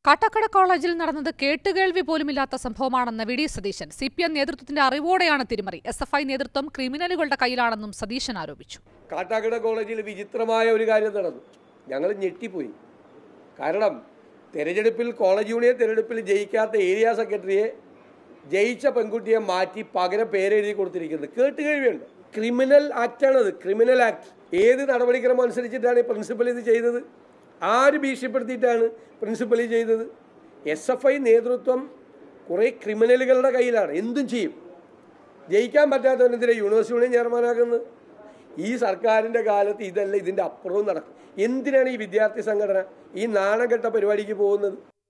കാട്ടാക്കട കോളേജിൽ നടന്നത് കേട്ടുകേൾവി പോലുമില്ലാത്ത സംഭവമാണെന്ന് V D Satheesan C P M നേതൃത്വത്തിന്റെ അറിവോടെയാണ് തിരിമറി എസ് എഫ് ഐ നേതൃത്വം ക്രിമിനലുകളുടെ കയ്യിലാണെന്നും സതീശൻ ആരോപിച്ചു കാട്ടാക്കട കോളേജിൽ വിചിത്രമായ ഒരു കാര്യം നടന്നു ഞങ്ങൾ ഞെട്ടിപ്പോയി കാരണം തെരഞ്ഞെടുപ്പിൽ കോളേജ് യൂണിയൻ തെരഞ്ഞെടുപ്പിൽ ജയിക്കാത്ത ഏരിയ സെക്രട്ടറിയെ ജയിച്ച പെൺകുട്ടിയെ മാറ്റി പകരം പേരെഴുതി കൊടുത്തിരിക്കുന്നത് കേട്ടുകഴിവുണ്ട് ക്രിമിനൽ ആക്റ്റാണത് ക്രിമിനൽ ആക്ട് ഏത് നടപടിക്രമം അനുസരിച്ചിട്ടാണ് ഈ പ്രിൻസിപ്പൽ ഇത് ചെയ്തത് ആര് ഭീഷണിപ്പെടുത്തിയിട്ടാണ് പ്രിൻസിപ്പൽ ഇത് ചെയ്തത് എസ് എഫ് ഐ നേതൃത്വം കുറേ ക്രിമിനലുകളുടെ കയ്യിലാണ് എന്തും ചെയ്യും ജയിക്കാൻ പറ്റാത്തവനെതിരെ യൂണിവേഴ്സിറ്റി യൂണിയൻ ചെയർമാനാക്കുന്നത് ഈ സർക്കാരിൻ്റെ കാലത്ത് ഇതല്ല ഇതിൻ്റെ അപ്പുറവും നടക്കും എന്തിനാണ് ഈ വിദ്യാർത്ഥി സംഘടന ഈ നാണം കെട്ട പരിപാടിക്ക് പോകുന്നത്